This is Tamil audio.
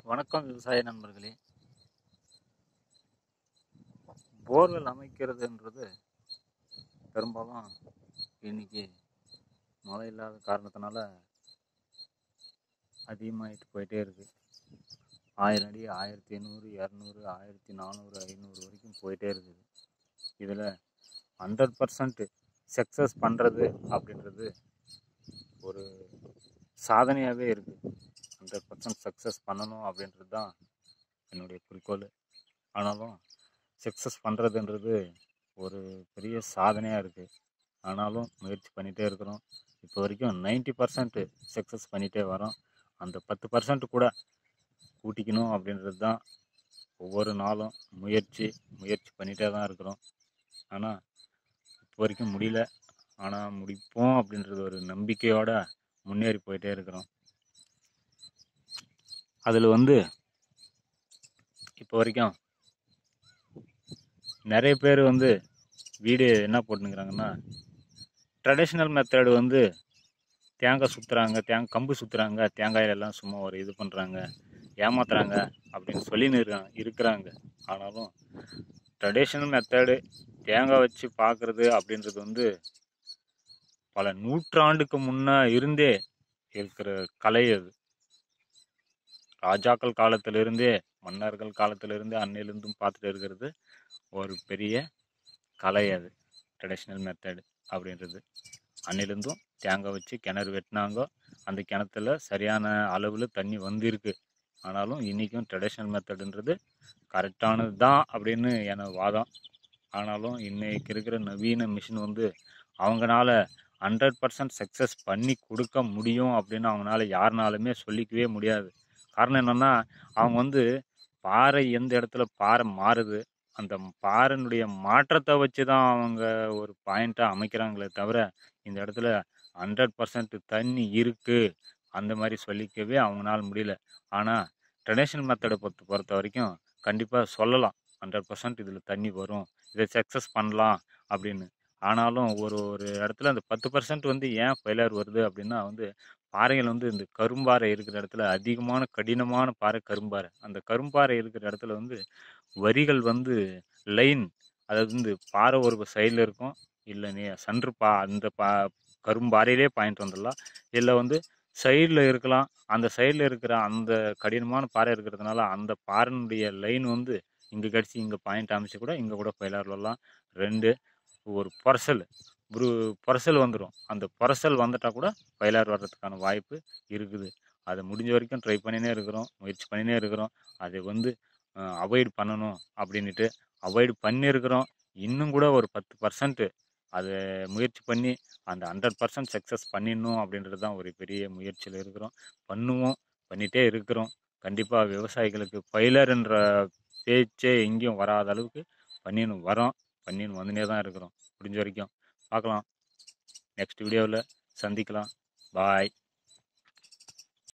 வணக்கம் விவசாய நண்பர்களே போர்வெல் அமைக்கிறதுன்றது பெரும்பாலும் இன்னைக்கு மழை இல்லாத காரணத்தினால அதிகமாகிட்டு போயிட்டே இருக்கு ஆயிரம் அடி ஆயிரத்தி ஐநூறு இரநூறு ஆயிரத்தி நானூறு ஐநூறு வரைக்கும் போயிட்டே இருக்குது இதில் ஹண்ட்ரட் பர்சன்ட் சக்ஸஸ் பண்ணுறது அப்படின்றது ஒரு சாதனையாகவே இருக்குது ஹண்ட்ரட் பர்சன்ட் சக்ஸஸ் பண்ணணும் அப்படின்றது தான் என்னுடைய குறிக்கோள் ஆனாலும் சக்ஸஸ் பண்ணுறதுன்றது ஒரு பெரிய சாதனையாக இருக்குது ஆனாலும் முயற்சி பண்ணிகிட்டே இருக்கிறோம் இப்போ வரைக்கும் நைன்ட்டி பர்சன்ட் சக்ஸஸ் பண்ணிகிட்டே வரோம் அந்த பத்து பர்சன்ட் கூட கூட்டிக்கணும் அப்படின்றது தான் ஒவ்வொரு நாளும் முயற்சி முயற்சி பண்ணிகிட்டே தான் இருக்கிறோம் ஆனால் இப்போ வரைக்கும் முடியல ஆனால் முடிப்போம் அப்படின்றது ஒரு நம்பிக்கையோட முன்னேறி போயிட்டே இருக்கிறோம் அதில் வந்து இப்போ வரைக்கும் நிறைய பேர் வந்து வீடியோ என்ன போட்டுனுக்குறாங்கன்னா ட்ரெடிஷ்னல் மெத்தடு வந்து தேங்காய் சுற்றுறாங்க தேங்காய் கம்பு சுற்றுறாங்க தேங்காயிலெல்லாம் சும்மா ஒரு இது பண்ணுறாங்க ஏமாத்துறாங்க அப்படின்னு சொல்லின்னு இருக்காங்க இருக்கிறாங்க ஆனாலும் ட்ரெடிஷ்னல் மெத்தடு தேங்காய் வச்சு பார்க்குறது அப்படின்றது வந்து பல நூற்றாண்டுக்கு முன்ன இருந்தே இருக்கிற கலை அது ராஜாக்கள் காலத்திலிருந்தே மன்னர்கள் காலத்திலிருந்தே அன்னையிலிருந்தும் பார்த்துட்டு இருக்கிறது ஒரு பெரிய கலை அது ட்ரெடிஷ்னல் மெத்தடு அப்படின்றது அன்னிலிருந்தும் தேங்காய் வச்சு கிணறு வெட்டினாங்க அந்த கிணத்துல சரியான அளவில் தண்ணி வந்திருக்கு ஆனாலும் இன்றைக்கும் ட்ரெடிஷ்னல் மெத்தடுன்றது கரெக்டானது தான் அப்படின்னு எனக்கு வாதம் ஆனாலும் இன்னைக்கு இருக்கிற நவீன மிஷின் வந்து அவங்களால ஹண்ட்ரட் பர்சன்ட் சக்ஸஸ் பண்ணி கொடுக்க முடியும் அப்படின்னு அவங்களால யாருனாலுமே சொல்லிக்கவே முடியாது காரணம் என்னென்னா அவங்க வந்து பாறை எந்த இடத்துல பாறை மாறுது அந்த பாறைனுடைய மாற்றத்தை வச்சு தான் அவங்க ஒரு பாயிண்ட்டாக அமைக்கிறாங்களே தவிர இந்த இடத்துல ஹண்ட்ரட் பர்சன்ட் தண்ணி இருக்குது அந்த மாதிரி சொல்லிக்கவே அவங்களால முடியல ஆனால் ட்ரெடிஷ்னல் மெத்தடை பொறுத்த பொறுத்த வரைக்கும் கண்டிப்பாக சொல்லலாம் ஹண்ட்ரட் பர்சன்ட் இதில் தண்ணி வரும் இதை சக்ஸஸ் பண்ணலாம் அப்படின்னு ஆனாலும் ஒரு ஒரு இடத்துல அந்த பத்து பர்சன்ட் வந்து ஏன் ஃபெயிலியர் வருது அப்படின்னா வந்து பாறைகள் வந்து இந்த கரும்பாறை இருக்கிற இடத்துல அதிகமான கடினமான பாறை கரும்பாறை அந்த கரும்பாறை இருக்கிற இடத்துல வந்து வரிகள் வந்து லைன் அதாவது வந்து பாறை ஒரு சைடில் இருக்கும் இல்லை நீ சன்று பா அந்த பா கரும்பாறையிலே பாயிண்ட் வந்துடலாம் இல்லை வந்து சைடில் இருக்கலாம் அந்த சைடில் இருக்கிற அந்த கடினமான பாறை இருக்கிறதுனால அந்த பாறைனுடைய லைன் வந்து இங்கே கடிச்சு இங்கே பாயிண்ட் அமைச்சு கூட இங்கே கூட ஃபெயிலார் வரலாம் ரெண்டு ஒரு பொரசல் ஒரு பொரசல் வந்துடும் அந்த பொரசல் வந்துட்டால் கூட ஃபெயிலார் வர்றதுக்கான வாய்ப்பு இருக்குது அதை முடிஞ்ச வரைக்கும் ட்ரை பண்ணினே இருக்கிறோம் முயற்சி பண்ணினே இருக்கிறோம் அதை வந்து அவாய்ட் பண்ணணும் அப்படின்ட்டு அவாய்ட் பண்ணியிருக்கிறோம் இன்னும் கூட ஒரு பத்து பர்சன்ட்டு அதை முயற்சி பண்ணி அந்த ஹண்ட்ரட் பர்சன்ட் சக்ஸஸ் பண்ணிடணும் அப்படின்றது தான் ஒரு பெரிய முயற்சியில் இருக்கிறோம் பண்ணுவோம் பண்ணிகிட்டே இருக்கிறோம் கண்டிப்பாக விவசாயிகளுக்கு பயிலர்ன்ற பேச்சே எங்கேயும் வராத அளவுக்கு பண்ணின்னு வரோம் பண்ணின்னு வந்துனே தான் இருக்கிறோம் முடிஞ்ச வரைக்கும் பார்க்கலாம் நெக்ஸ்ட் வீடியோவில் சந்திக்கலாம் பாய்